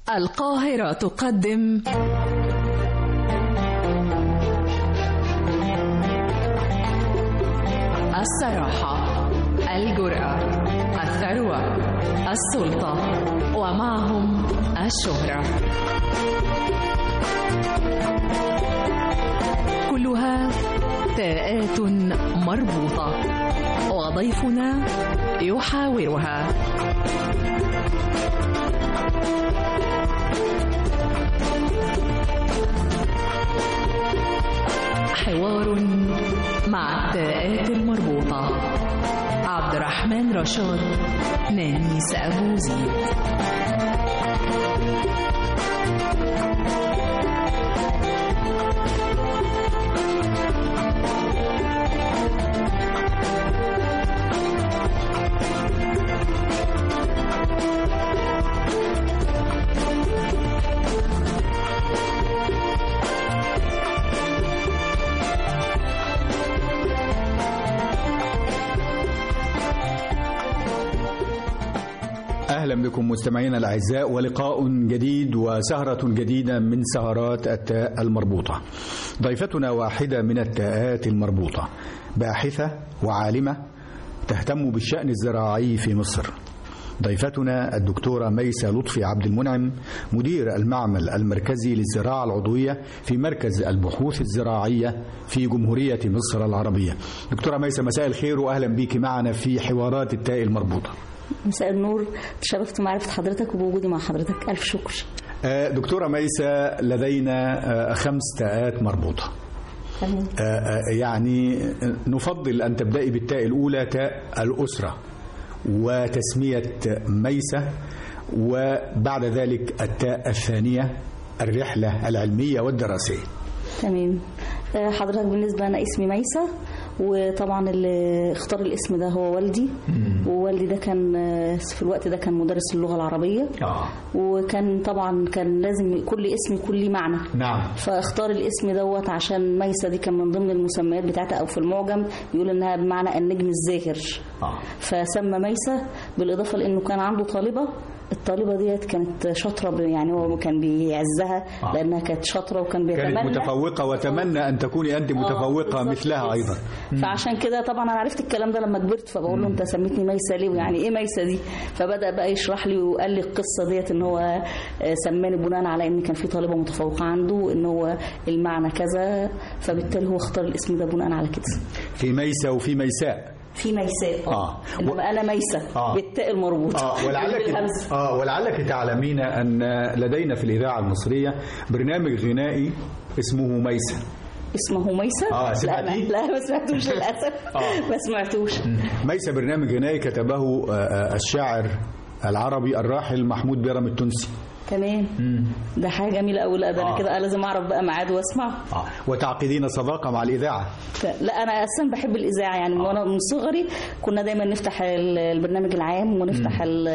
القاهرة تقدم الصراحة الجرأة الثروة السلطة ومعهم الشهرة كلها تاءات مربوطة وضيفنا يحاورها حوار مع التاءات المربوطة عبد الرحمن رشاد نانيس أبو زيد أهلا بكم مستمعينا الأعزاء ولقاء جديد وسهرة جديدة من سهرات التاء المربوطة ضيفتنا واحدة من التاءات المربوطة باحثة وعالمة تهتم بالشأن الزراعي في مصر ضيفتنا الدكتورة ميسة لطفي عبد المنعم مدير المعمل المركزي للزراعة العضوية في مركز البحوث الزراعية في جمهورية مصر العربية دكتورة ميسة مساء الخير وأهلا بك معنا في حوارات التاء المربوطة مساء النور تشرفت معرفة حضرتك وبوجودي مع حضرتك ألف شكر آه، دكتورة ميسة لدينا آه، خمس تاءات مربوطة تمام آه، آه، يعني نفضل أن تبدأي بالتاء الأولى تاء الأسرة وتسمية ميسة وبعد ذلك التاء الثانية الرحلة العلمية والدراسية تمام آه، حضرتك بالنسبة أنا اسمي ميسة وطبعا اللي اختار الاسم ده هو والدي ووالدي ده كان آه، في الوقت ده كان مدرس اللغة العربية آه. وكان طبعا كان لازم كل اسم يكون ليه معنى نعم فاختار الاسم دوت عشان ميسة دي كان من ضمن المسميات بتاعتها أو في المعجم يقول إنها بمعنى النجم الزاهر آه. فسمى ميسة بالإضافة لأنه كان عنده طالبة الطالبة ديت كانت شاطرة ب- يعني هو كان بيعزها آه. لأنها كانت شاطرة وكان كانت بيتمنى متفوقة وتمنى أن تكوني أنت متفوقة بالظبط مثلها كده. أيضا فعشان كده طبعا انا عرفت الكلام ده لما كبرت فبقول له انت سميتني ميسه ليه ويعني ايه ميسه دي فبدا بقى يشرح لي وقال لي القصه ديت ان هو آه، سماني بناء على ان كان في طالبه متفوقه عنده وان هو المعنى كذا فبالتالي هو اختار الاسم ده بناء على كده في ميسة وفي ميساء في ميساء آه. انما انا ميسه آه. بالتاء المربوطه آه ولعلك بالهمزة. آه ولعلك تعلمين أن لدينا في الإذاعة المصرية برنامج غنائي اسمه ميسة اسمه ميسه آه، لا سمعتيه؟ لا ما سمعتوش للاسف آه. ما سمعتوش ميسة برنامج غنائي كتبه آه، آه، الشاعر العربي الراحل محمود بيرم التونسي تمام ده حاجه جميله قوي لا ده آه. انا كده لازم اعرف بقى ميعاد واسمعه آه. وتعقدين صداقة مع الإذاعة ف- لا انا اساسا بحب الاذاعه يعني من وانا من صغري كنا دايما نفتح ال- البرنامج العام ونفتح ال-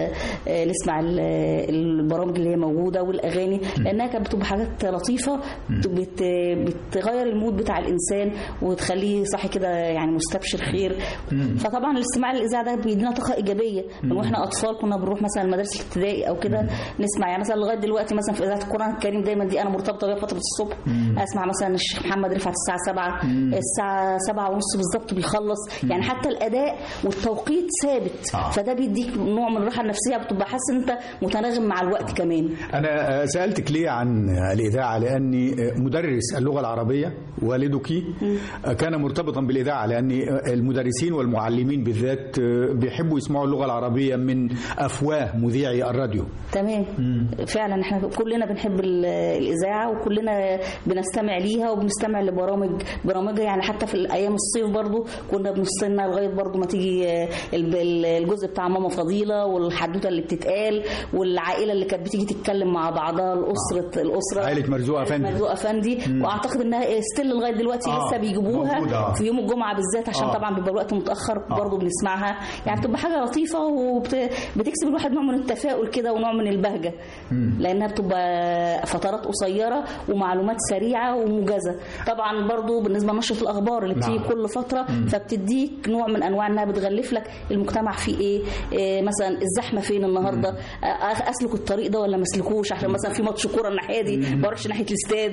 آه، نسمع ال- البرامج اللي هي موجوده والاغاني لانها كانت بتبقى حاجات لطيفه بت بتغير المود بتاع الانسان وتخليه صاحي كده يعني مستبشر خير فطبعا الاستماع للاذاعه ده بيدينا طاقه ايجابيه من واحنا اطفال كنا بنروح مثلا المدارس الابتدائي او كده نسمع يعني مثلا لغايه دلوقتي مثلا في اذاعه القران الكريم دايما دي انا مرتبطه بيها فتره الصبح اسمع مثلا الشيخ محمد رفعت الساعه 7 الساعه 7 ونص بالظبط بيخلص يعني حتى الاداء والتوقيت ثابت آه. فده بيديك نوع من الراحه النفسيه بتبقى حاسس ان انت متناغم مع الوقت كمان أنا آه، سألتك ليه عن الإذاعة لأني آه، مدرس اللغة العربية والدك آه، كان مرتبطا بالإذاعة لأن آه، المدرسين والمعلمين بالذات آه، بيحبوا يسمعوا اللغة العربية من أفواه مذيعي الراديو تمام فعلا احنا كلنا بنحب ال- الاذاعه وكلنا بنستمع ليها وبنستمع لبرامج برامجها يعني حتى في ايام الصيف برضو كنا بنستنى لغايه برضو ما تيجي آه، الب- ال- الجزء بتاع ماما فضيله والحدوته اللي بتتقال والعائله اللي كانت بتيجي تتكلم مع بعضها الاسره الاسره عائلة مرزوق أفندي. مرزوق افندي واعتقد انها ستيل لغايه دلوقتي آه، لسه بيجيبوها موجودة، آه. في يوم الجمعه بالذات عشان آه. طبعا بيبقى الوقت متاخر برضو بنسمعها يعني بتبقى حاجه لطيفه وبتكسب الواحد نوع من التفاؤل كده ونوع من البهجه لانها بتبقى فترات قصيره ومعلومات سريعه وموجزه طبعا برضو بالنسبه لنشره الاخبار اللي بتيجي نعم. كل فتره فبتديك نوع من انواع انها بتغلف لك المجتمع فيه ايه, إيه مثلا الزحمه فين النهارده آه، اسلك الطريق ده ولا ما اسلكوش عشان مثلا في ماتش كوره الناحيه دي ما اروحش ناحيه الاستاد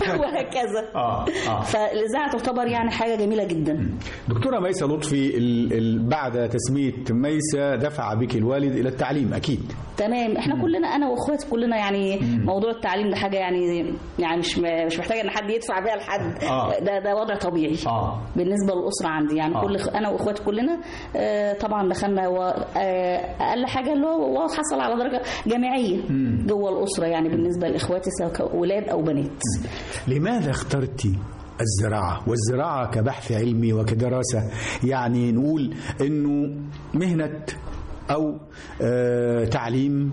وهكذا آه، آه. فالاذاعه تعتبر يعني حاجه جميله جدا دكتورة ميسة لطفي ال- ال- بعد تسمية ميسة دفع بك الوالد إلى التعليم أكيد تمام احنا كلنا انا واخواتي كلنا يعني موضوع التعليم ده حاجه يعني يعني مش م- مش محتاجه ان حد يدفع بيها لحد آه. ده ده وضع طبيعي آه. بالنسبه للاسره عندي يعني آه. كل انا واخواتي كلنا آه، طبعا دخلنا و- آه، اقل حاجه اللي هو هو حصل على درجه جامعيه جوه الاسره يعني بالنسبه لاخواتي سواء اولاد او بنات لماذا اخترت الزراعة والزراعة كبحث علمي وكدراسة يعني نقول أنه مهنة أو آه تعليم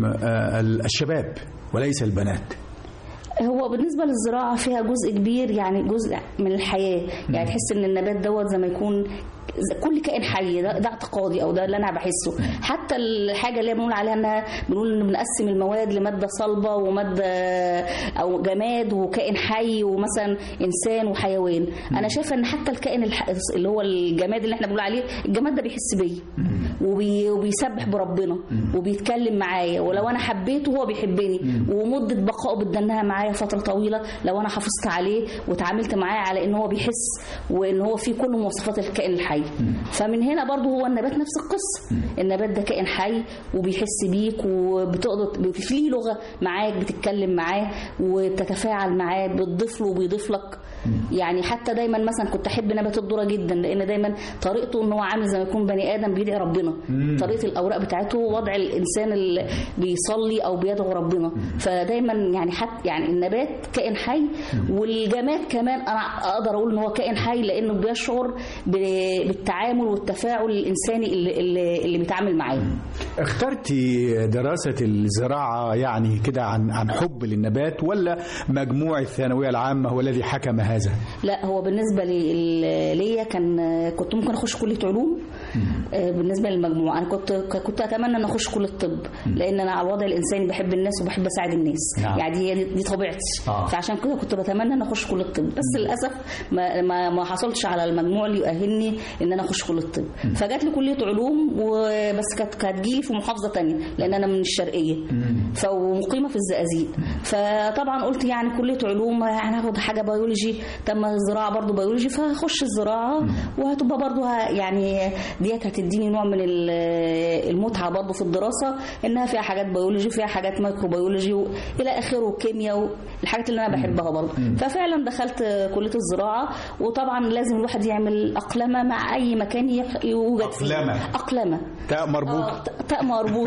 آه الشباب وليس البنات هو بالنسبة للزراعة فيها جزء كبير يعني جزء من الحياة يعني تحس ان النبات دوت زي ما يكون ز- كل كائن حي ده, ده اعتقادي او ده اللي انا بحسه حتى الحاجه اللي بنقول عليها انها بنقول ان بنقسم المواد لماده صلبه وماده او جماد وكائن حي ومثلا انسان وحيوان انا شايفه ان حتى الكائن الح... اللي هو الجماد اللي احنا بنقول عليه الجماد ده بيحس بيا وبي... وبيسبح بربنا وبيتكلم معايا ولو انا حبيته هو بيحبني ومده بقائه بتدنها معايا فتره طويله لو انا حافظت عليه وتعاملت معاه على ان هو بيحس وان هو فيه كل مواصفات الكائن الحي فمن هنا برضو هو النبات نفس القصه النبات ده كائن حي وبيحس بيك وبتقدر في ليه لغه معاك بتتكلم معاه وبتتفاعل معاه بتضيف له وبيضيف لك يعني حتى دايما مثلا كنت احب نبات الذره جدا لان دايما طريقته ان هو عامل زي ما يكون بني ادم بيدعي ربنا طريقه الاوراق بتاعته وضع الانسان اللي بيصلي او بيدعو ربنا فدايما يعني حتى يعني النبات كائن حي والجماد كمان انا اقدر اقول ان هو كائن حي لانه بيشعر ب- بالتعامل والتفاعل الانساني اللي, اللي, اللي بيتعامل معاه اخترت دراسة الزراعة يعني كده عن عن حب للنبات ولا مجموع الثانوية العامة هو الذي حكم هذا؟ لا هو بالنسبه لي ليا كان كنت ممكن اخش كليه علوم آه، بالنسبه للمجموع انا كنت كنت اتمنى ان اخش كليه الطب لان انا على الوضع الانساني بحب الناس وبحب اساعد الناس نعم. يعني دي دي- دي طبيعتي آه. فعشان كده كنت بتمنى ان اخش كليه الطب بس للاسف ما ما, ما حصلتش على المجموع اللي يؤهلني ان انا اخش كليه الطب فجات لي كليه علوم وبس كانت كانت جيلي في محافظه تانية لان انا من الشرقيه فمقيمه في الزقازيق فطبعا قلت يعني كليه علوم يعني هاخد حاجه بيولوجي طب ما الزراعه برضو بيولوجي فهخش الزراعه وهتبقى برضو ه- يعني ديت هتديني نوع من ال- المتعه برضو في الدراسه انها فيها حاجات بيولوجي فيها حاجات ميكروبيولوجي و- الى اخره وكيمياء الحاجات اللي انا بحبها برضو ففعلا دخلت كليه الزراعه وطبعا لازم الواحد يعمل اقلمه مع اي مكان يح- يوجد فيه أقلمة. اقلمه تاء مربوط آه، تاء مربوط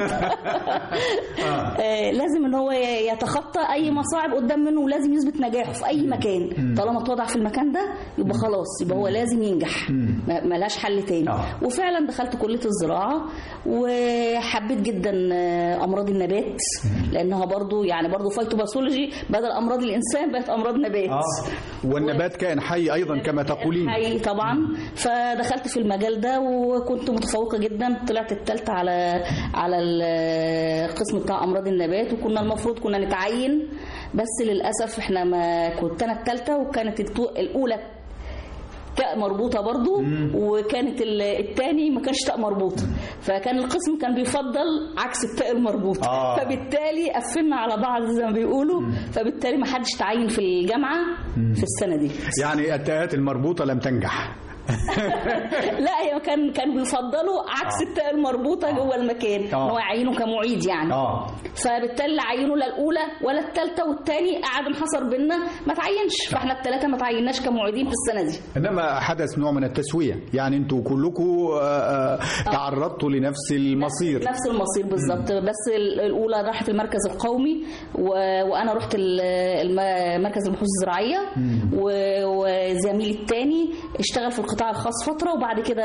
آه، لازم ان هو يتخطى اي مصاعب قدام منه ولازم يثبت نجاحه في اي مكان طالما اتوضع في المكان ده يبقى خلاص يبقى هو لازم ينجح ما- ملهاش حل تاني آه. وفعلا دخلت كليه الزراعه وحبيت جدا آه، امراض النبات لانها برضو يعني برضو فايتوباثولوجي بدل امراض الانسان بقت امراض نبات آه. والنبات كائن حي أيضا كما تقولين حي طبعا فدخلت في المجال ده وكنت متفوقه جدا طلعت الثالثه على على القسم بتاع امراض النبات وكنا المفروض كنا نتعين بس للاسف احنا ما كنت انا الثالثه وكانت التو- الاولى تاء مربوطه برضو وكانت ال- التاني ما كانش تاء مربوطه فكان القسم كان بيفضل عكس التاء المربوطه آه. فبالتالي قفلنا على بعض زي ما بيقولوا فبالتالي ما حدش تعين في الجامعه في السنه دي يعني التاءات المربوطة لم تنجح لا هي كان كان بيفضلوا عكس التاء المربوطه جوه المكان ان آه. هو يعينه كمعيد يعني آه فبالتالي لا عينوا لا الاولى ولا الثالثه والثاني قعد انحصر بينا ما تعينش فاحنا الثلاثه ما تعيناش كمعيدين في السنه دي إنما حدث نوع من التسوية يعني أنتوا كلكم آه، آه، تعرضتوا لنفس المصير نفس المصير بالظبط بس ال- الاولى راحت المركز القومي و... وانا رحت ال- الم- مركز البحوث الزراعيه و... وزميلي الثاني اشتغل في القطاع القطاع الخاص فتره وبعد كده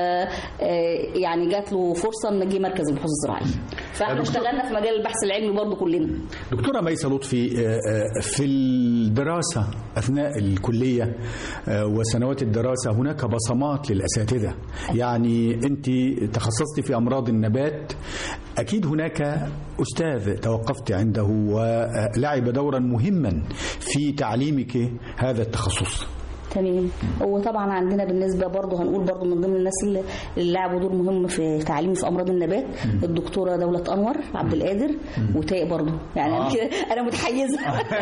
آه، يعني جات له فرصه ان جه مركز البحوث الزراعيه فاحنا دكتور- اشتغلنا في مجال البحث العلمي برضه كلنا دكتورة ميسة لطفي آه، آه، في الدراسة أثناء الكلية آه، وسنوات الدراسة هناك بصمات للأساتذة يعني أنت تخصصت في أمراض النبات أكيد هناك أستاذ توقفت عنده ولعب دورا مهما في تعليمك هذا التخصص تمام وطبعا عندنا بالنسبه برضه هنقول برضه من ضمن الناس اللي اللي لعبوا دور مهم في تعليمي في امراض النبات الدكتوره دوله انور عبد القادر وتاء برضه يعني آه. انا كده انا متحيزه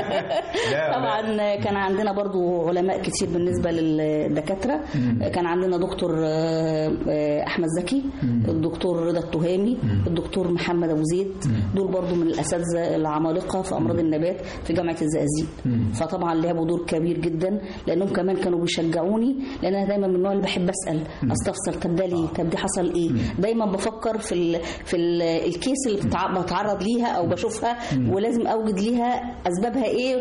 لا. طبعا كان عندنا برضه علماء كتير بالنسبه للدكاتره كان عندنا دكتور آه، آه، احمد زكي الدكتور رضا التهامي الدكتور محمد ابو زيد دول برضه من الاساتذه العمالقه في امراض النبات في جامعه الزقازيق فطبعا لعبوا دور كبير جدا لانهم كمان كانوا بيشجعوني لان انا دايما من النوع اللي بحب اسال استفسر طب ده ليه طب دي حصل ايه دايما بفكر في ال في ال الكيس اللي بتع- بتعرض ليها او بشوفها ولازم اوجد ليها اسبابها ايه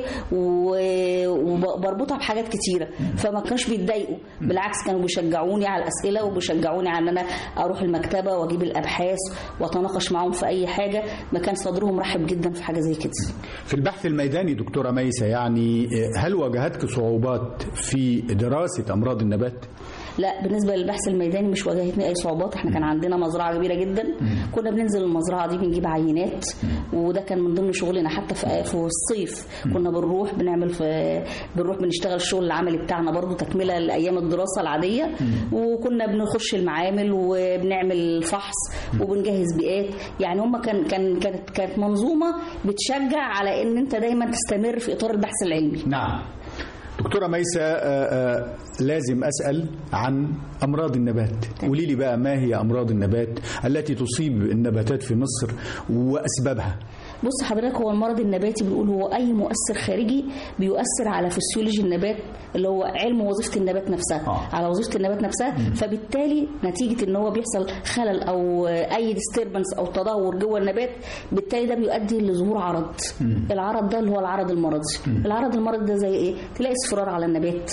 و- وبربطها بحاجات كتيره فما كانوش بيتضايقوا بالعكس كانوا بيشجعوني على الاسئله وبيشجعوني على ان انا اروح المكتبه واجيب الابحاث واتناقش معاهم في اي حاجه ما كان صدرهم رحب جدا في حاجه زي كده في البحث الميداني دكتورة ميسة يعني آه، هل واجهتك صعوبات في دراسة أمراض النبات؟ لا بالنسبه للبحث الميداني مش واجهتني اي صعوبات احنا كان عندنا مزرعه كبيره جدا كنا بننزل المزرعه دي بنجيب عينات وده كان من ضمن شغلنا حتى في في الصيف كنا بنروح بنعمل في بنروح بنشتغل الشغل العملي بتاعنا برضو تكمله لايام الدراسه العاديه وكنا بنخش المعامل وبنعمل فحص وبنجهز بيئات يعني هم كان كان كانت كانت منظومه بتشجع على ان انت دايما تستمر في اطار البحث العلمي نعم دكتورة ميسة آه، آه، لازم أسأل عن أمراض النبات قولي لي بقى ما هي أمراض النبات التي تصيب النباتات في مصر وأسبابها بص حضرتك هو المرض النباتي بنقول هو اي مؤثر خارجي بيؤثر على فسيولوجي النبات اللي هو علم وظيفه النبات نفسها آه. على وظيفه النبات نفسها فبالتالي نتيجه ان هو بيحصل خلل او اي ديستربنس او تدهور جوه النبات بالتالي ده بيؤدي لظهور عرض العرض ده اللي هو العرض المرضي العرض المرضي ده زي ايه تلاقي اصفرار على النبات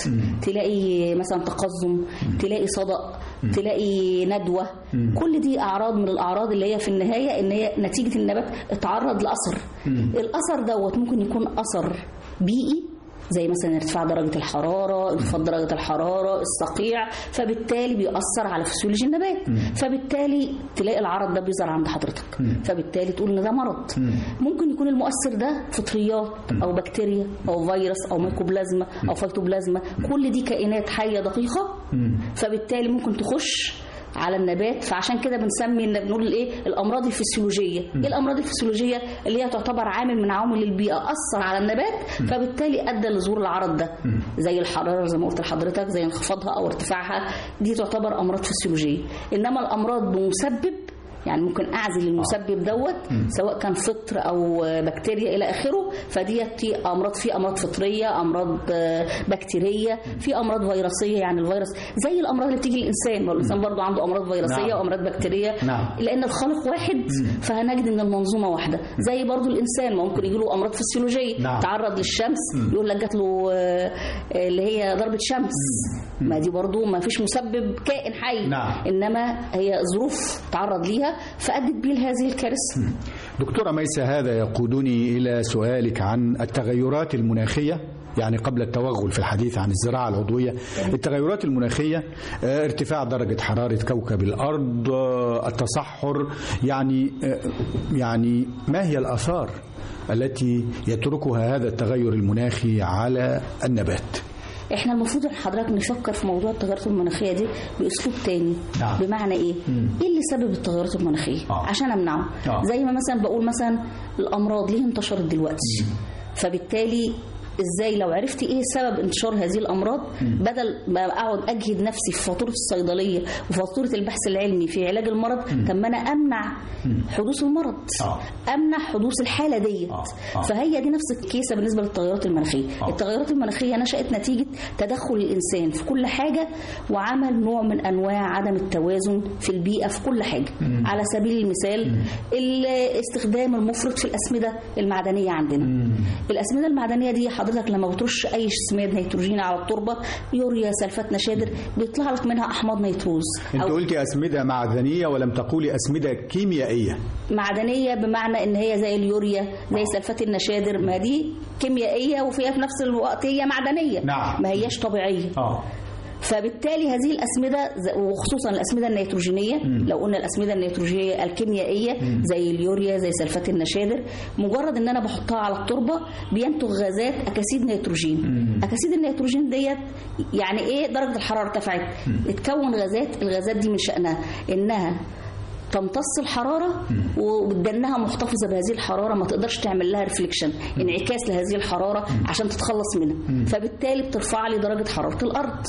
تلاقي مثلا تقزم تلاقي صدأ تلاقي ندوه كل دي اعراض من الاعراض اللي هي في النهايه ان هي نتيجه النبات اتعرض لاثر الاثر دوت ممكن يكون اثر بيئي زي مثلا ارتفاع درجة الحرارة انخفاض درجة الحرارة الصقيع فبالتالي بيأثر على فسيولوجي النبات فبالتالي تلاقي العرض ده بيظهر عند حضرتك فبالتالي تقول ان ده مرض ممكن يكون المؤثر ده فطريات او بكتيريا او فيروس او ميكوبلازما او فيتوبلازما كل دي كائنات حية دقيقة فبالتالي ممكن تخش على النبات فعشان كده بنسمي ان بنقول الايه الامراض الفسيولوجيه ايه الامراض الفسيولوجيه اللي هي تعتبر عامل من عوامل البيئه اثر على النبات فبالتالي ادى لظهور العرض ده زي الحراره زي ما قلت لحضرتك زي انخفاضها او ارتفاعها دي تعتبر امراض فسيولوجيه انما الامراض بمسبب يعني ممكن اعزل المسبب دوت سواء كان فطر او بكتيريا الى اخره فديت في امراض في امراض فطريه امراض آه، بكتيريه في امراض فيروسيه يعني الفيروس زي الامراض اللي بتيجي للانسان ما هو الانسان برضه عنده امراض فيروسيه نعم. وامراض بكتيريه نعم. لان الخالق واحد فهنجد ان المنظومه واحده زي برضه الانسان ما ممكن يجي له امراض فسيولوجيه نعم. تعرض للشمس يقول لك جات له آه، آه، اللي هي ضربه شمس ما دي برضه ما فيش مسبب كائن حي نعم. انما هي ظروف تعرض ليها فادت بيه لهذه الكارثه دكتورة ميسة هذا يقودني إلى سؤالك عن التغيرات المناخية يعني قبل التوغل في الحديث عن الزراعة العضوية التغيرات المناخية آه، ارتفاع درجة حرارة كوكب الأرض آه، التصحر يعني آه، يعني ما هي الآثار التي يتركها هذا التغير المناخي على النبات احنا المفروض ان حضرتك نفكر في موضوع التغيرات المناخيه دي باسلوب تاني نعم. بمعنى ايه ايه اللي سبب التغيرات المناخيه آه. عشان امنعه آه. زي ما مثلا بقول مثلا الامراض ليه انتشرت دلوقتي فبالتالي ازاي لو عرفت ايه سبب انتشار هذه الامراض بدل ما اقعد اجهد نفسي في فاتوره الصيدليه وفاتوره البحث العلمي في علاج المرض طب ما انا امنع حدوث المرض آه. امنع حدوث الحاله ديت آه. آه. فهي دي نفس الكيسه بالنسبه للتغيرات المناخيه آه. التغيرات المناخيه نشات نتيجه تدخل الانسان في كل حاجه وعمل نوع من انواع عدم التوازن في البيئه في كل حاجه على سبيل المثال الاستخدام المفرط في الاسمده المعدنيه عندنا الاسمده المعدنيه دي حضرتك لما بترش اي سماد نيتروجيني على التربه يوريا سلفات نشادر بيطلع لك منها احماض نيتروز انت قلتي اسمده معدنيه ولم تقولي اسمده كيميائيه معدنيه بمعنى ان هي زي اليوريا زي سلفات النشادر ما دي كيميائيه وفيها في نفس الوقت هي معدنيه نعم. ما هياش طبيعيه اه فبالتالي هذه الاسمده ز- وخصوصا الاسمده النيتروجينيه لو قلنا الاسمده النيتروجينيه الكيميائيه زي اليوريا زي سلفات النشادر مجرد ان انا بحطها على التربه بينتج غازات اكاسيد نيتروجين اكاسيد النيتروجين ديت يعني ايه درجه الحراره ارتفعت اتكون غازات الغازات دي من شانها انها تمتص الحراره وبدنها محتفظه بهذه الحراره ما تقدرش تعمل لها ريفليكشن انعكاس لهذه الحراره عشان تتخلص منها فبالتالي بترفع لي درجه حراره الارض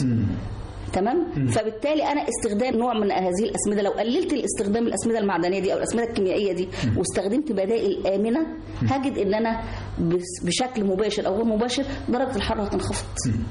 تمام فبالتالي انا استخدام نوع من هذه الاسمده لو قللت الاستخدام الاسمده المعدنيه دي او الاسمده الكيميائيه دي واستخدمت بدائل امنه هجد ان انا بس- بشكل مباشر او غير مباشر درجه الحراره هتنخفض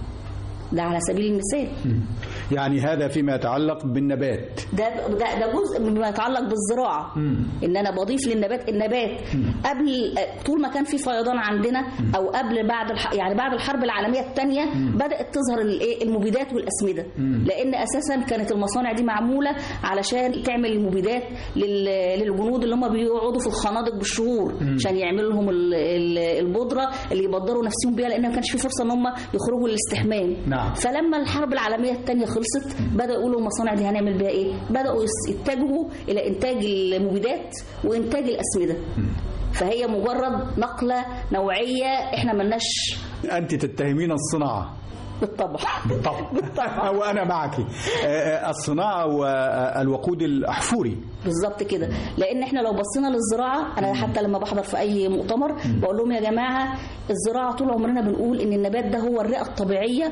ده على سبيل المثال يعني هذا فيما يتعلق بالنبات ده ده ده جزء مما يتعلق بالزراعه ان انا بضيف للنبات النبات قبل طول ما كان في فيضان عندنا او قبل بعد الح... يعني بعد الحرب العالميه الثانيه بدات تظهر الايه المبيدات والاسمده لان اساسا كانت المصانع دي معموله علشان تعمل المبيدات لل... للجنود اللي هم بيقعدوا في الخنادق بالشهور عشان يعملوا لهم ال- ال- البودره اللي يبدروا نفسهم بيها لان ما كانش في فرصه ان هم يخرجوا للاستحمام نعم. فلما الحرب العالميه الثانيه خلصت بداوا يقولوا المصانع دي هنعمل بيها ايه بداوا يس- يتجهوا الى انتاج المبيدات وانتاج الاسمده فهي مجرد نقله نوعيه احنا ملناش انت تتهمين الصناعه بالطبع بالطبع بالطبع وانا معك آه، آه، الصناعه والوقود الاحفوري بالظبط كده لان احنا لو بصينا للزراعه انا حتى لما بحضر في اي مؤتمر بقول لهم يا جماعه الزراعه طول عمرنا بنقول ان النبات ده هو الرئه الطبيعيه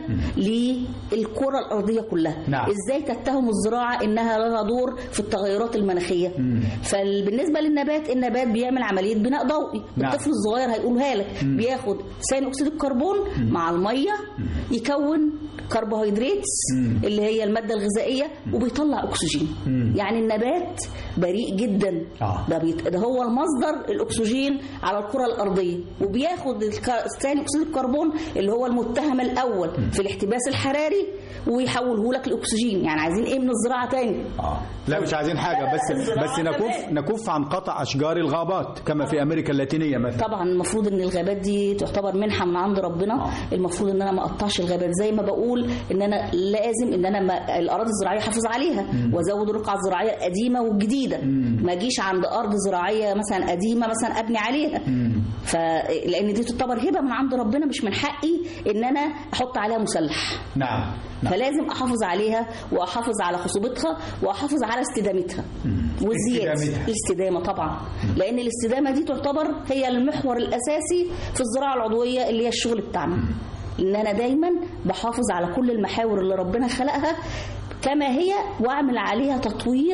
للكره الارضيه كلها نعم. ازاي تتهم الزراعه انها لها دور في التغيرات المناخيه فبالنسبه للنبات النبات بيعمل عمليه بناء ضوئي نعم. الطفل الصغير هيقولها لك بياخد ثاني اكسيد الكربون مع الميه يكون كربوهيدرات اللي هي الماده الغذائيه وبيطلع اكسجين يعني النبات بريء جدا آه. ده, بيت... ده هو المصدر الاكسجين على الكره الارضيه وبياخد الك- ثاني اكسيد الكربون اللي هو المتهم الاول في الاحتباس الحراري ويحوله لك لاكسجين يعني عايزين ايه من الزراعه تاني آه. لا مش عايزين حاجه بس الزراعة بس نكف كمان. نكف عن قطع اشجار الغابات كما في امريكا اللاتينيه مثلا طبعا المفروض ان الغابات دي تعتبر منحه من عند ربنا آه. المفروض ان انا ما اقطعش الغابات زي ما بقول ان انا لازم ان انا ما الاراضي الزراعيه احافظ عليها وازود الرقعه الزراعيه القديمه والجديده ما اجيش عند ارض زراعيه مثلا قديمه مثلا ابني عليها ف لان دي تعتبر هبه من عند ربنا مش من حقي ان انا احط عليها مسلح نعم نعم. فلازم احافظ عليها واحافظ على خصوبتها واحافظ على استدامتها والزياده استدامتها. الاستدامه طبعا لان الاستدامه دي تعتبر هي المحور الاساسي في الزراعه العضويه اللي هي الشغل بتاعنا ان انا دايما بحافظ على كل المحاور اللي ربنا خلقها كما هي واعمل عليها تطوير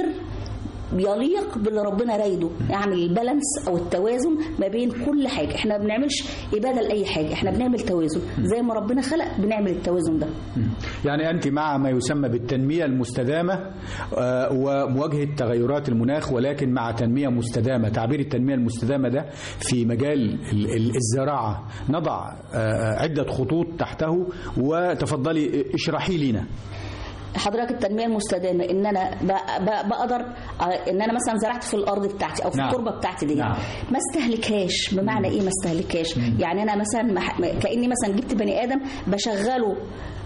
يليق باللي ربنا رايده اعمل البالانس او التوازن ما بين كل حاجه احنا ما بنعملش اباده لاي حاجه احنا بنعمل توازن زي ما ربنا خلق بنعمل التوازن ده يعني أنت مع ما يسمى بالتنمية المستدامة آه، ومواجهة تغيرات المناخ ولكن مع تنمية مستدامة تعبير التنمية المستدامة ده في مجال ال- ال- الزراعة نضع آه، عدة خطوط تحته وتفضلي اشرحي لنا حضرتك التنميه المستدامه ان انا ب- ب- بقدر آه، ان انا مثلا زرعت في الارض بتاعتي او في نعم. التربه بتاعتي دي نعم. ما استهلكهاش بمعنى ايه ما استهلكهاش يعني انا مثلا ما- ما- كاني مثلا جبت بني ادم بشغله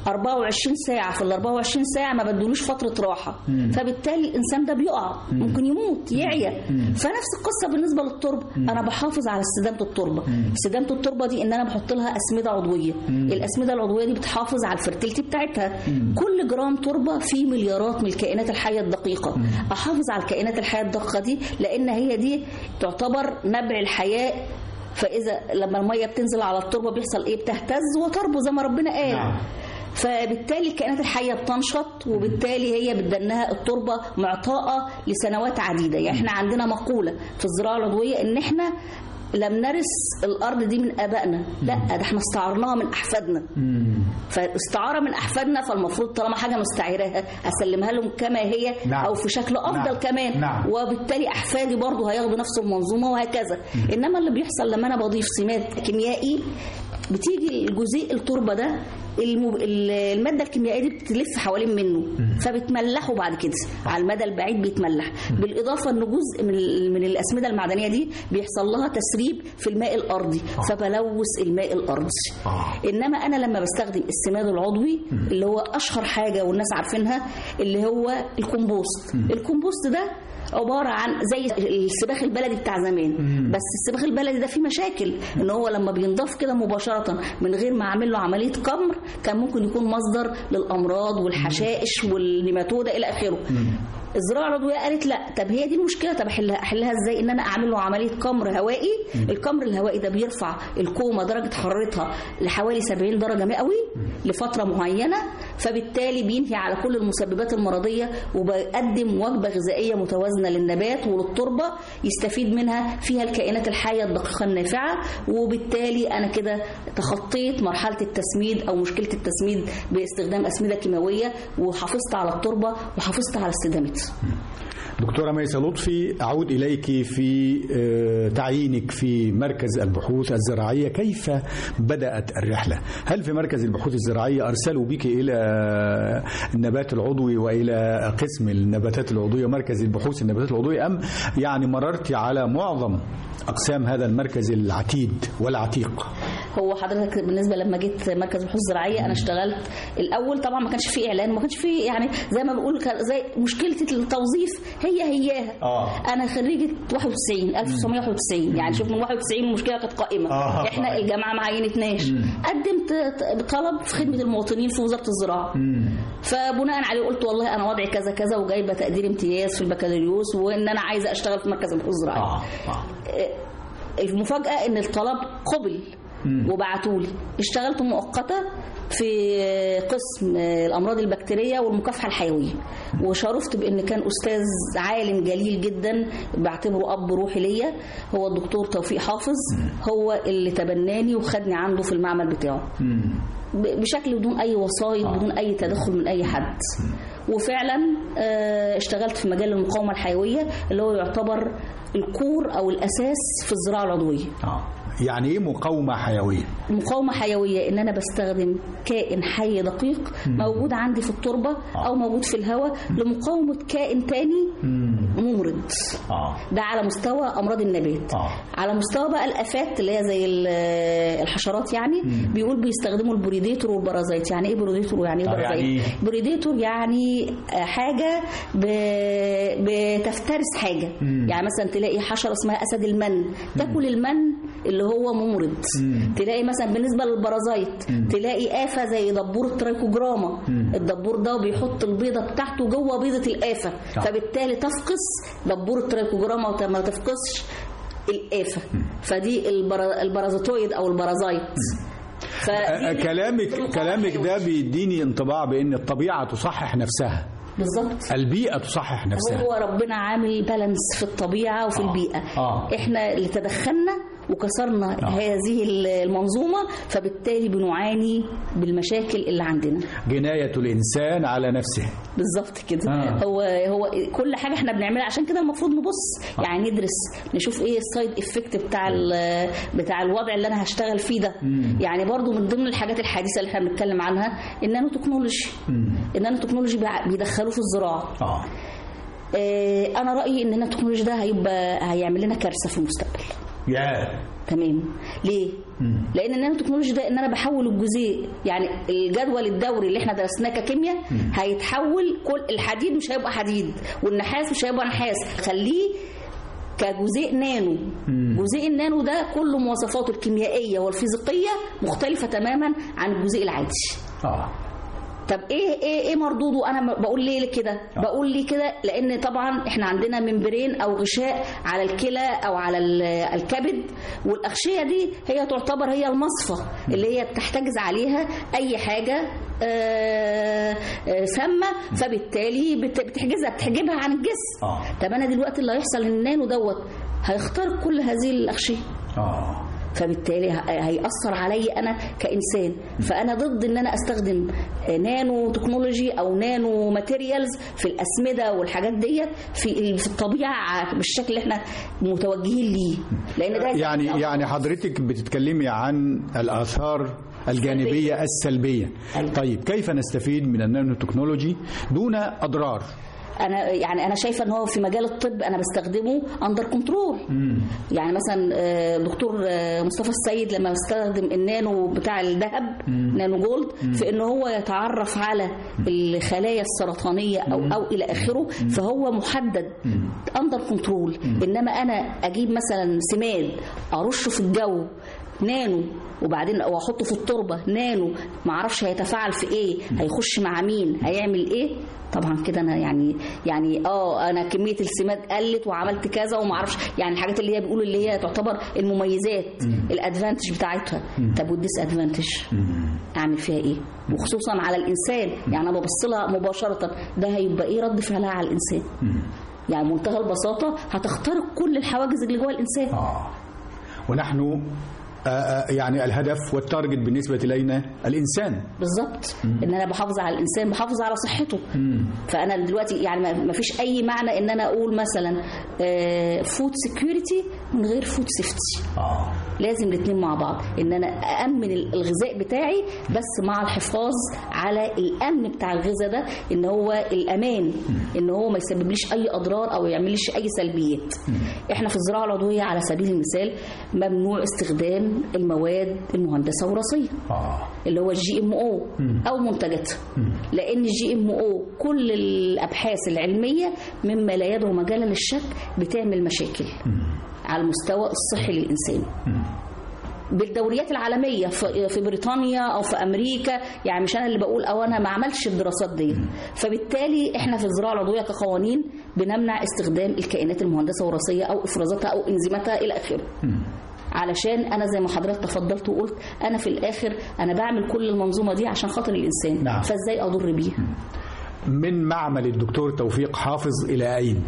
24 ساعة في ال 24 ساعة ما بدلوش فترة راحة فبالتالي الإنسان ده بيقع ممكن يموت يعيا فنفس القصة بالنسبة للتربة أنا بحافظ على استدامة التربة استدامة التربة دي إن أنا بحط لها أسمدة عضوية الأسمدة العضوية دي بتحافظ على الفرتيلتي بتاعتها كل جرام تربة فيه مليارات من الكائنات الحية الدقيقة أحافظ على الكائنات الحية الدقيقة دي لأن هي دي تعتبر نبع الحياة فإذا لما المية بتنزل على التربة بيحصل إيه بتهتز وتربو زي ما ربنا قال نعم. فبالتالي الكائنات الحيه بتنشط وبالتالي هي بتدنها التربه معطاءه لسنوات عديده يعني احنا عندنا مقوله في الزراعه العضويه ان احنا لم نرث الارض دي من ابائنا لا ده احنا استعرناها من احفادنا فاستعاره من احفادنا فالمفروض طالما حاجه مستعيراها اسلمها لهم كما هي نعم. او في شكل افضل نعم. كمان نعم. وبالتالي احفادي برضه هياخدوا نفس المنظومه وهكذا انما اللي بيحصل لما انا بضيف سماد كيميائي بتيجي الجزيء التربه ده المب... ال- الماده الكيميائيه دي بتلف حوالين منه فبتملحه بعد كده على المدى البعيد بيتملح بالاضافه ان جزء من ال- من الاسمده المعدنيه دي بيحصل لها تسريب في الماء الارضي فبلوث الماء الارضي آه. انما انا لما بستخدم السماد العضوي اللي هو اشهر حاجه والناس عارفينها اللي هو الكمبوست الكمبوست ده عباره عن زي السباخ البلدي بتاع زمان بس السباخ البلدي ده فيه مشاكل ان هو لما بينضاف كده مباشره من غير ما اعمل له عمليه كمر كان ممكن يكون مصدر للامراض والحشائش والنيماتوده الى اخره الزراعه العضويه قالت لا طب هي دي المشكله طب احلها احلها ازاي ان انا اعمل له عمليه كمر هوائي الكمر الهوائي ده بيرفع الكومه درجه حرارتها لحوالي 70 درجه مئوي لفتره معينه فبالتالي بينهي على كل المسببات المرضيه وبيقدم وجبه غذائيه متوازنه للنبات وللتربه يستفيد منها فيها الكائنات الحيه الدقيقه النافعه وبالتالي انا كده تخطيت مرحله التسميد او مشكله التسميد باستخدام اسمده كيماويه وحافظت على التربه وحافظت على استدامتها دكتورة ميسة لطفي أعود إليك في آه، تعيينك في مركز البحوث الزراعية كيف بدأت الرحلة هل في مركز البحوث الزراعية أرسلوا بك إلى النبات العضوي وإلى قسم النباتات العضوية مركز البحوث النباتات العضوية أم يعني مررت على معظم أقسام هذا المركز العتيد والعتيق هو حضرتك بالنسبه لما جيت مركز البحوث الزراعيه انا اشتغلت الاول طبعا ما كانش فيه اعلان ما كانش فيه يعني زي ما بقول كان زي مشكله التوظيف هي هياها آه. انا خريجه 91 1991 يعني شوف من 91 المشكله كانت قائمه آه. احنا الجامعه ما عينتناش قدمت ط- طلب في خدمه المواطنين في وزاره الزراعه فبناء عليه قلت والله انا وضعي كذا كذا وجايبه تقدير امتياز في البكالوريوس وان انا عايزه اشتغل في مركز البحوث الزراعيه آه. آه. المفاجأة إن الطلب قبل وبعتوا لي اشتغلت مؤقتة في قسم الأمراض البكتيرية والمكافحة الحيوية وشرفت بأن كان أستاذ عالم جليل جدا بعتبره أب روحي ليا هو الدكتور توفيق حافظ هو اللي تبناني وخدني عنده في المعمل بتاعه ب- بشكل بدون اي وسايط بدون اي تدخل من اي حد وفعلا آه، اشتغلت في مجال المقاومه الحيويه اللي هو يعتبر الكور او الاساس في الزراعه العضويه آه. يعني إيه مقاومة حيوية مقاومه حيويه ان انا بستخدم كائن حي دقيق موجود عندي في التربه او موجود في الهواء لمقاومه كائن تاني ممرض آه. ده على مستوى امراض النبات آه. على مستوى بقى الافات اللي هي زي ال- الحشرات يعني بيقول بيستخدموا البريديتور والبرازيت يعني ايه بريديتور ويعني ايه آه، يعني برازيت إيه؟ بريديتور يعني آه، حاجه ب- بتفترس حاجه يعني مثلا تلاقي حشره اسمها اسد المن تاكل المن اللي هو ممرض تلاقي مثلا بالنسبه للبرازيت تلاقي آفة زي دبور الترايكوجراما الدبور ده بيحط البيضه بتاعته جوه بيضه الآفة آه. فبالتالي تفقس دبور الترايكوجراما وما تفقسش الآفة فدي البرا- البرازيتويد او البرازيت آه، فدي- كلامك دي كلامك ده حيوية. بيديني انطباع بان الطبيعه تصحح نفسها بالظبط البيئه تصحح نفسها هو ربنا عامل بالانس في الطبيعه وفي آه. البيئه آه. احنا اللي تدخلنا وكسرنا آه. هذه المنظومه فبالتالي بنعاني بالمشاكل اللي عندنا جنايه الانسان على نفسه بالظبط كده آه. هو هو كل حاجه احنا بنعملها عشان كده المفروض نبص يعني ندرس نشوف ايه السايد افكت بتاع ال- بتاع الوضع اللي انا هشتغل فيه ده يعني برضو من ضمن الحاجات الحديثه اللي احنا بنتكلم عنها النانو تكنولوجي النانو تكنولوجي بيع- بيدخلوه في الزراعه اه آه، انا رايي ان التكنولوجيا ده هيبقى هيعمل لنا كارثه في المستقبل يا تمام ليه لان النانو تكنولوجي ده ان انا بحول الجزيء يعني الجدول الدوري اللي احنا درسناه ككيمياء هيتحول كل الحديد مش هيبقى حديد والنحاس مش هيبقى نحاس خليه كجزيء نانو جزيء النانو ده كل مواصفاته الكيميائيه والفيزيقيه مختلفه تماما عن الجزيء العادي اه طب ايه ايه ايه مردوده انا م- بقول ليه كده بقول ليه كده لان طبعا احنا عندنا ممبرين او غشاء على الكلى او على ال- الكبد والاغشيه دي هي تعتبر هي المصفى اللي هي بتحتجز عليها اي حاجه آه، آه، سامه فبالتالي بت- بتحجزها بتحجبها عن الجسم آه. طب انا دلوقتي اللي هيحصل ان النانو دوت هيخترق كل هذه الاغشيه اه فبالتالي ه- هيأثر عليا انا كانسان فانا ضد ان انا استخدم نانو تكنولوجي او نانو ماتيريالز في الاسمده والحاجات ديت في ال- في الطبيعه بالشكل اللي احنا متوجهين ليه لان ده يعني هيسبب يعني حضرتك بتتكلمي عن الآثار الجانبية السلبية أيوة. طيب كيف نستفيد من النانو تكنولوجي دون أضرار انا يعني انا شايفه ان هو في مجال الطب انا بستخدمه اندر كنترول يعني مثلا آه، دكتور آه، مصطفى السيد لما استخدم النانو بتاع الذهب نانو جولد في ان هو يتعرف على الخلايا السرطانيه او او الى اخره فهو محدد اندر كنترول انما انا اجيب مثلا سماد ارشه في الجو نانو وبعدين او احطه في التربه نانو ما اعرفش هيتفاعل في ايه هيخش مع مين هيعمل ايه طبعا كده انا يعني يعني اه انا كميه السماد قلت وعملت كذا وما اعرفش يعني الحاجات اللي هي بيقولوا اللي هي تعتبر المميزات الادفانتج بتاعتها طب والديس ادفانتج اعمل فيها ايه وخصوصا على الانسان يعني انا ببص لها مباشره ده هيبقى ايه رد فعلها على الانسان يعني بمنتهى البساطه هتخترق كل الحواجز اللي جوه الانسان آه. ونحن آه، آه، يعني الهدف والتارجت بالنسبة إلينا الإنسان بالظبط ان انا بحافظ على الانسان بحافظ على صحته فانا دلوقتي يعني ما- ما فيش اي معنى ان انا اقول مثلا فود سكيورتي من غير فود سيفتي آه. لازم الاثنين مع بعض ان انا اامن الغذاء بتاعي بس مع الحفاظ على الامن بتاع الغذاء ده ان هو الامان ان هو ما يسببليش اي اضرار او يعمليش اي سلبيات احنا في الزراعه العضويه على سبيل المثال ممنوع استخدام المواد المهندسه وراثيه آه. اللي هو الجي ام او او منتجاتها لان الجي ام او كل الابحاث العلميه مما لا يدعو مجالا للشك بتعمل مشاكل على المستوى الصحي للانسان بالدوريات العالميه في في بريطانيا او في امريكا يعني مش انا اللي بقول او انا ما عملتش الدراسات دي فبالتالي احنا في الزراعه العضويه كقوانين بنمنع استخدام الكائنات المهندسه وراثيه او افرازاتها او انزيماتها الى اخره علشان انا زي ما حضرتك تفضلت وقلت انا في الاخر انا بعمل كل المنظومه دي عشان خاطر الانسان نعم. فازاي اضر بيه من معمل الدكتور توفيق حافظ إلى أين؟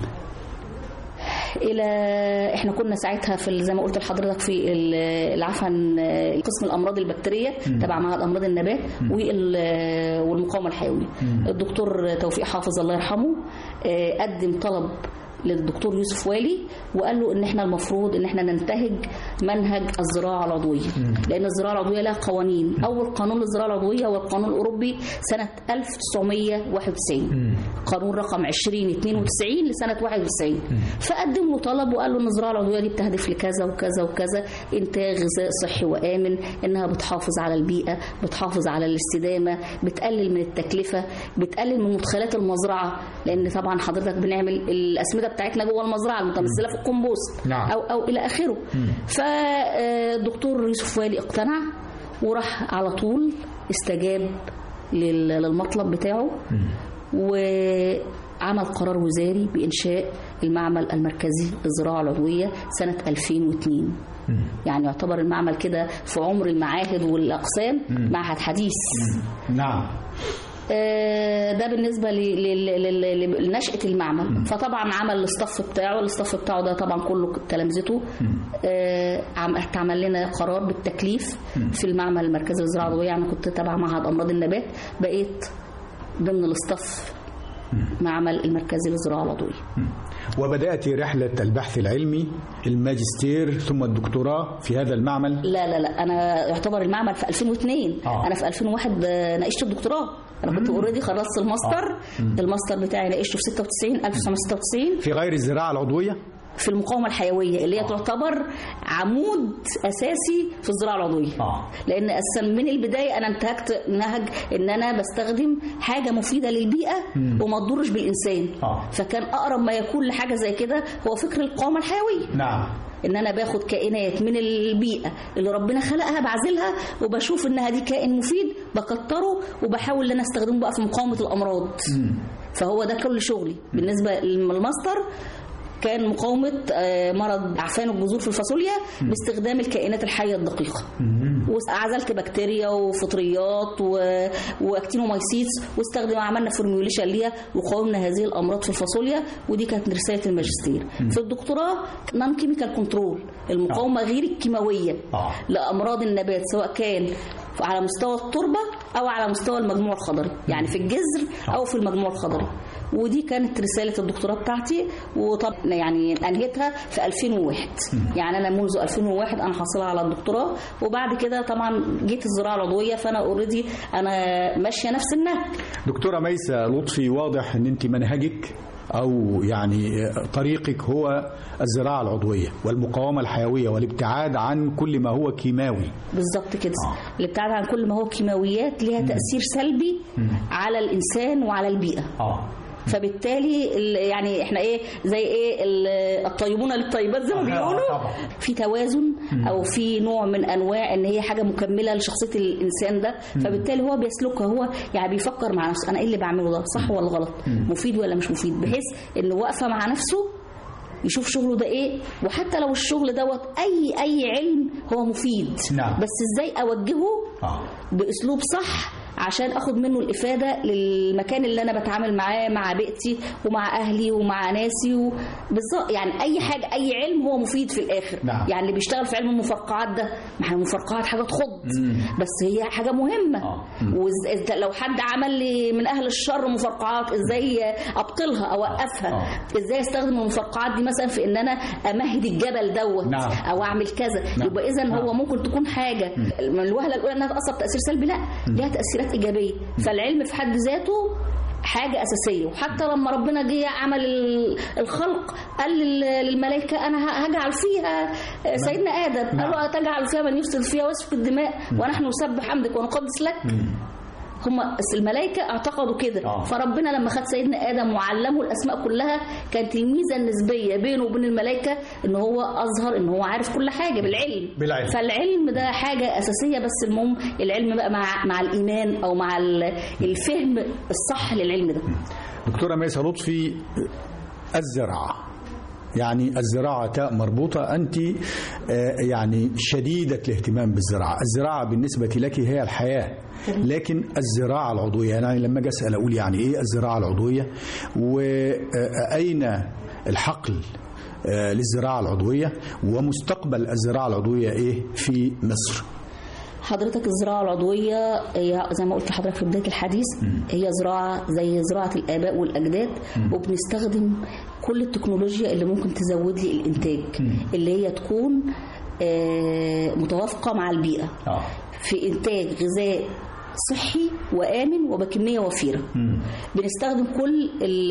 الى احنا كنا ساعتها في ال- زي ما قلت لحضرتك في ال- العفن قسم الامراض البكتيريه تبع معهد امراض النبات وال- والمقاومه الحيويه الدكتور توفيق حافظ الله يرحمه آه، قدم طلب للدكتور يوسف والي وقال له ان احنا المفروض ان احنا ننتهج منهج الزراعه العضويه لان الزراعه العضويه لها قوانين اول قانون للزراعه العضويه هو القانون الاوروبي سنه 1991 قانون رقم 2092 لسنه 91 فقدم له طلب وقال له ان الزراعه العضويه دي بتهدف لكذا وكذا وكذا انتاج غذاء صحي وامن انها بتحافظ على البيئه بتحافظ على الاستدامه بتقلل من التكلفه بتقلل من مدخلات المزرعه لان طبعا حضرتك بنعمل الاسمده بتاعتنا جوه المزرعه المتمثله في الكمبوست نعم. او او الى اخره فالدكتور يوسف والي اقتنع وراح على طول استجاب لل- للمطلب بتاعه وعمل قرار وزاري بإنشاء المعمل المركزي للزراعة العضوية سنة 2002 يعني يعتبر المعمل كده في عمر المعاهد والأقسام معهد حديث نعم آه، ده بالنسبه ل- ل- ل- ل- لنشاه المعمل فطبعا عمل الاستاف بتاعه الاستاف بتاعه ده طبعا كله تلامذته آه، عم- اتعمل لنا قرار بالتكليف في المعمل المركزي للزراعه العضويه يعني كنت تبع معهد امراض النبات بقيت ضمن الاستاف معمل المركزي للزراعه العضويه وبدأت رحلة البحث العلمي الماجستير ثم الدكتوراه في هذا المعمل لا لا لا انا يعتبر المعمل في 2002 آه. انا في 2001 آه، ناقشت الدكتوراه انا كنت اوريدي خلصت الماستر الماستر بتاعي ناقشته في 96 1996 في غير الزراعة العضوية في المقاومه الحيويه اللي هي تعتبر عمود اساسي في الزراعه العضويه آه. لان اساسا من البدايه انا انتهجت نهج ان انا بستخدم حاجه مفيده للبيئه وما تضرش بالانسان آه. فكان اقرب ما يكون لحاجه زي كده هو فكر المقاومه الحيويه نعم ان انا باخد كائنات من البيئه اللي ربنا خلقها بعزلها وبشوف انها دي كائن مفيد بكتره وبحاول ان انا استخدمه بقى في مقاومه الامراض فهو ده كل شغلي بالنسبه للماستر كان مقاومة آه، مرض عفان الجذور في الفاصوليا باستخدام الكائنات الحية الدقيقة وعزلت بكتيريا وفطريات و... واكتينومايسيتس واستخدم عملنا فورميوليشن ليها وقاومنا هذه الامراض في الفاصوليا ودي كانت رساله الماجستير في الدكتوراه نون كيميكال كنترول المقاومه غير الكيماويه آه. لامراض النبات سواء كان على مستوى التربه او على مستوى المجموع الخضري يعني في الجذر او في المجموع الخضري ودي كانت رساله الدكتوراه بتاعتي وطب يعني انهيتها في 2001 يعني انا منذ 2001 انا حاصله على الدكتوراه وبعد كده طبعا جيت الزراعه العضويه فانا اوريدي انا ماشيه نفس النهج دكتورة ميسة لطفي واضح ان انت منهجك او يعني طريقك هو الزراعة العضوية والمقاومة الحيوية والابتعاد عن كل ما هو كيماوي بالظبط كده آه. الابتعاد عن كل ما هو كيماويات ليها تاثير سلبي على الانسان وعلى البيئه اه فبالتالي ال- يعني احنا ايه زي ايه ال- الطيبون للطيبات زي ما آه، بيقولوا طبعا. في توازن او في نوع من انواع ان هي حاجه مكمله لشخصيه الانسان ده فبالتالي هو بيسلكها هو يعني بيفكر مع نفسه انا ايه اللي بعمله ده صح ولا غلط مفيد ولا مش مفيد بحيث انه واقفه مع نفسه يشوف شغله ده ايه وحتى لو الشغل دوت اي اي علم هو مفيد نعم. بس ازاي اوجهه اه باسلوب صح عشان اخد منه الافاده للمكان اللي انا بتعامل معاه مع بيئتي ومع اهلي ومع ناسي و... بالظبط يعني اي حاجه اي علم هو مفيد في الاخر نعم. يعني اللي بيشتغل في علم المفرقعات ده ما هي المفرقعات حاجه تخض بس هي حاجه مهمه آه. وإز... لو حد عمل لي من اهل الشر مفرقعات ازاي ابطلها اوقفها آه. ازاي استخدم المفرقعات دي مثلا في ان انا امهد الجبل دوت نعم. او اعمل كذا نعم. يبقى اذا نعم. هو ممكن تكون حاجه من الوهله الاولى انها تاثر تاثير سلبي لا ليها تاثيرات ايجابيه فالعلم في حد ذاته حاجة أساسية وحتى لما ربنا جه عمل ال- الخلق قال لل- للملائكة أنا ه- هجعل فيها سيدنا آدم قال له تجعل فيها من يفسد فيها ويسفك الدماء ونحن نسبح حمدك ونقدس لك هم الملائكة اعتقدوا كده آه. فربنا لما خد سيدنا آدم وعلمه الأسماء كلها كانت الميزة النسبية بينه وبين الملائكة إن هو أظهر إن هو عارف كل حاجة بالعلم بالعلم. فالعلم ده حاجة أساسية بس المهم العلم بقى مع مع الإيمان أو مع ال- الفهم الصح للعلم ده دكتورة ميسة لطفي الزراعة يعني الزراعة تاء مربوطة أنت آه، يعني شديدة الاهتمام بالزراعة الزراعة بالنسبة لك هي الحياة لكن الزراعة العضوية يعني لما أجي أسأل أقول يعني إيه الزراعة العضوية وأين الحقل آه، للزراعة العضوية ومستقبل الزراعة العضوية إيه في مصر حضرتك الزراعة العضوية هي زي ما قلت لحضرتك في بداية الحديث هي زراعة زي زراعة الآباء والأجداد وبنستخدم كل التكنولوجيا اللي ممكن تزود لي الإنتاج اللي هي تكون آه، متوافقة مع البيئة آه. في إنتاج غذاء صحي وآمن وبكمية وفيرة بنستخدم كل